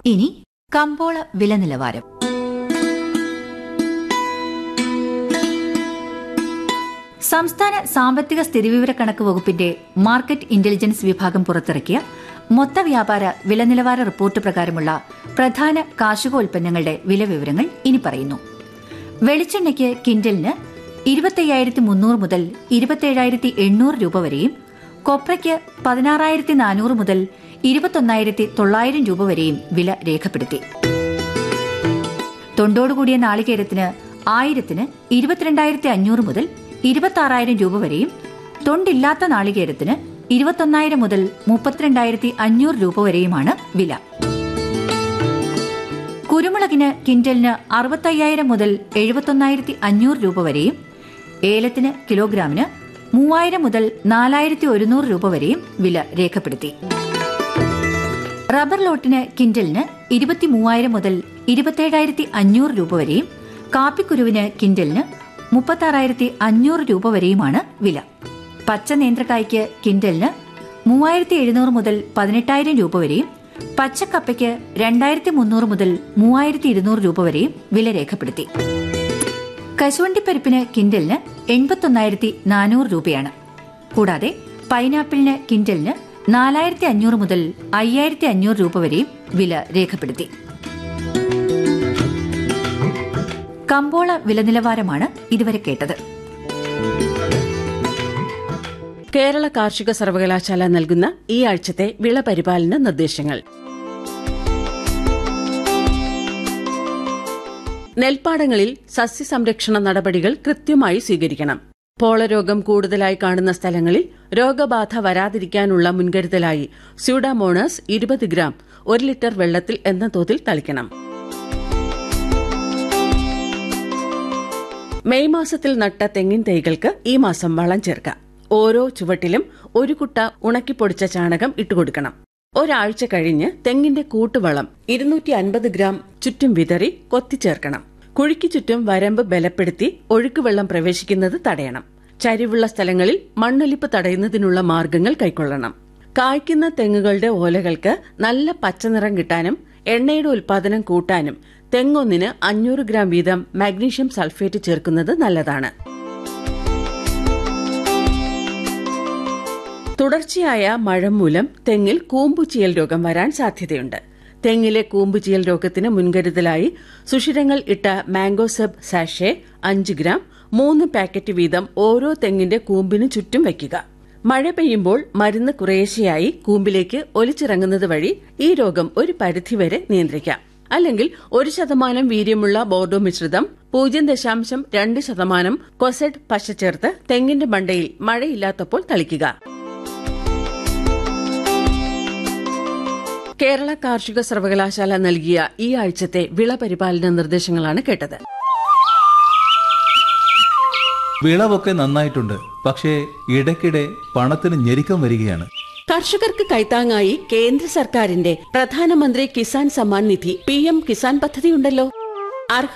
ഇനി കമ്പോള വില നിലവാരം സംസ്ഥാന സാമ്പത്തിക സ്ഥിതിവിവരക്കണക്ക് വകുപ്പിന്റെ മാർക്കറ്റ് ഇന്റലിജൻസ് വിഭാഗം പുറത്തിറക്കിയ മൊത്ത വ്യാപാര വില നിലവാര റിപ്പോർട്ട് പ്രകാരമുള്ള പ്രധാന കാർഷികോൽപ്പന്നങ്ങളുടെ വില വിവരങ്ങൾ ഇനി പറയുന്നു വെളിച്ചെണ്ണയ്ക്ക് കിൻഡലിന് ഇരുപത്തയ്യായിരത്തി മുന്നൂറ് മുതൽ ഇരുപത്തേഴായിരത്തി എണ്ണൂറ് രൂപ വരെയും കൊപ്രയ്ക്ക് പതിനാറായിരത്തി നാനൂറ് മുതൽ ഇരുപത്തൊന്നായിരത്തി തൊള്ളായിരം രൂപ വരെയും വില രേഖപ്പെടുത്തി തൊണ്ടോടുകൂടിയ നാളികേരത്തിന് ആയിരത്തിന് ഇരുപത്തിരണ്ടായിരത്തി അഞ്ഞൂറ് മുതൽ ഇരുപത്തി രൂപ വരെയും തൊണ്ടില്ലാത്ത നാളികേരത്തിന് ഇരുപത്തൊന്നായിരം മുതൽ മുപ്പത്തിരണ്ടായിരത്തി അഞ്ഞൂറ് രൂപ വരെയുമാണ് വില കുരുമുളകിന് കിൻഡലിന് അറുപത്തയ്യായിരം മുതൽ എഴുപത്തൊന്നായിരത്തി അഞ്ഞൂറ് രൂപ വരെയും ഏലത്തിന് കിലോഗ്രാമിന് മൂവായിരം മുതൽ നാലായിരത്തി ഒരുന്നൂറ് രൂപ വരെയും വില രേഖപ്പെടുത്തി റബ്ബർ ലോട്ടിന് കിൻഡലിന് ഇരുപത്തി മൂവായിരം മുതൽ ഇരുപത്തേഴായിരത്തി അഞ്ഞൂറ് രൂപ വരെയും കാപ്പിക്കുരുവിന് കിൻഡലിന് മുപ്പത്താറായിരത്തി അഞ്ഞൂറ് രൂപ വരെയുമാണ് വില പച്ച നേന്ത്രക്കായ്ക്ക് കിൻഡലിന് മൂവായിരത്തി എഴുന്നൂറ് മുതൽ പതിനെട്ടായിരം രൂപ വരെയും പച്ചക്കപ്പയ്ക്ക് രണ്ടായിരത്തി മുന്നൂറ് മുതൽ മൂവായിരത്തി ഇരുന്നൂറ് രൂപ വരെയും വില രേഖപ്പെടുത്തി കശുവണ്ടിപ്പരിപ്പിന് കിൻഡലിന് എൺപത്തൊന്നായിരത്തി നാനൂറ് രൂപയാണ് കൂടാതെ പൈനാപ്പിളിന് കിൻഡലിന് നാലായിരത്തി അഞ്ഞൂറ് മുതൽ അയ്യായിരത്തി അഞ്ഞൂറ് രൂപ വരെയും വില രേഖപ്പെടുത്തി കമ്പോള വില നിലവാരമാണ് ഇതുവരെ കേട്ടത് കേരള കാർഷിക സർവകലാശാല നൽകുന്ന ഈ ആഴ്ചത്തെ വിള പരിപാലന നിർദ്ദേശങ്ങൾ നെൽപ്പാടങ്ങളിൽ സസ്യസംരക്ഷണ നടപടികൾ കൃത്യമായി സ്വീകരിക്കണം പോളരോഗം കൂടുതലായി കാണുന്ന സ്ഥലങ്ങളിൽ രോഗബാധ വരാതിരിക്കാനുള്ള മുൻകരുതലായി സ്യൂഡാമോണസ് ഇരുപത് ഗ്രാം ഒരു ലിറ്റർ വെള്ളത്തിൽ എന്ന തോതിൽ തളിക്കണം മെയ് മാസത്തിൽ നട്ട തെങ്ങിൻ തൈകൾക്ക് ഈ മാസം വളം ചേർക്കാം ഓരോ ചുവട്ടിലും ഒരു കുട്ട ഉണക്കിപ്പൊടിച്ച ചാണകം ഇട്ടുകൊടുക്കണം ഒരാഴ്ച കഴിഞ്ഞ് തെങ്ങിന്റെ കൂട്ടുവളം ഇരുന്നൂറ്റി അൻപത് ഗ്രാം ചുറ്റും വിതറി കൊത്തിച്ചേർക്കണം കുഴിക്ക് ചുറ്റും വരമ്പ് ബലപ്പെടുത്തി ഒഴുക്കുവെള്ളം പ്രവേശിക്കുന്നത് തടയണം ചരിവുള്ള സ്ഥലങ്ങളിൽ മണ്ണൊലിപ്പ് തടയുന്നതിനുള്ള മാർഗങ്ങൾ കൈക്കൊള്ളണം കായ്ക്കുന്ന തെങ്ങുകളുടെ ഓലകൾക്ക് നല്ല പച്ചനിറം കിട്ടാനും എണ്ണയുടെ ഉൽപാദനം കൂട്ടാനും തെങ്ങൊന്നിന് അഞ്ഞൂറ് ഗ്രാം വീതം മാഗ്നീഷ്യം സൾഫേറ്റ് ചേർക്കുന്നത് നല്ലതാണ് തുടർച്ചയായ മഴ മൂലം തെങ്ങിൽ കൂമ്പുചീയൽ രോഗം വരാൻ സാധ്യതയുണ്ട് തെങ്ങിലെ കൂമ്പുചീയൽ രോഗത്തിന് മുൻകരുതലായി സുഷിരങ്ങൾ ഇട്ട മാംഗോസബ് സാഷെ അഞ്ച് ഗ്രാം മൂന്ന് പാക്കറ്റ് വീതം ഓരോ തെങ്ങിന്റെ കൂമ്പിന് ചുറ്റും വയ്ക്കുക മഴ പെയ്യുമ്പോൾ മരുന്ന് കുറേശ്ശെയായി കൂമ്പിലേക്ക് ഒലിച്ചിറങ്ങുന്നത് വഴി ഈ രോഗം ഒരു പരിധിവരെ നിയന്ത്രിക്കാം അല്ലെങ്കിൽ ഒരു ശതമാനം വീര്യമുള്ള ബോർഡോ മിശ്രിതം പൂജ്യം ദശാംശം രണ്ട് ശതമാനം കൊസെഡ് പശ ചേർത്ത് തെങ്ങിന്റെ മണ്ടയിൽ മഴയില്ലാത്തപ്പോൾ തളിക്കുക കേരള കാർഷിക സർവകലാശാല നൽകിയ ഈ ആഴ്ചത്തെ വിള പരിപാലന നിർദ്ദേശങ്ങളാണ് കേട്ടത് വിളവൊക്കെ നന്നായിട്ടുണ്ട് പക്ഷേ ഇടയ്ക്കിടെ പണത്തിന് ഞെരുക്കം വരികയാണ് കർഷകർക്ക് കൈത്താങ്ങായി കേന്ദ്ര സർക്കാരിന്റെ പ്രധാനമന്ത്രി കിസാൻ സമ്മാൻ നിധി പി എം കിസാൻ പദ്ധതിയുണ്ടല്ലോ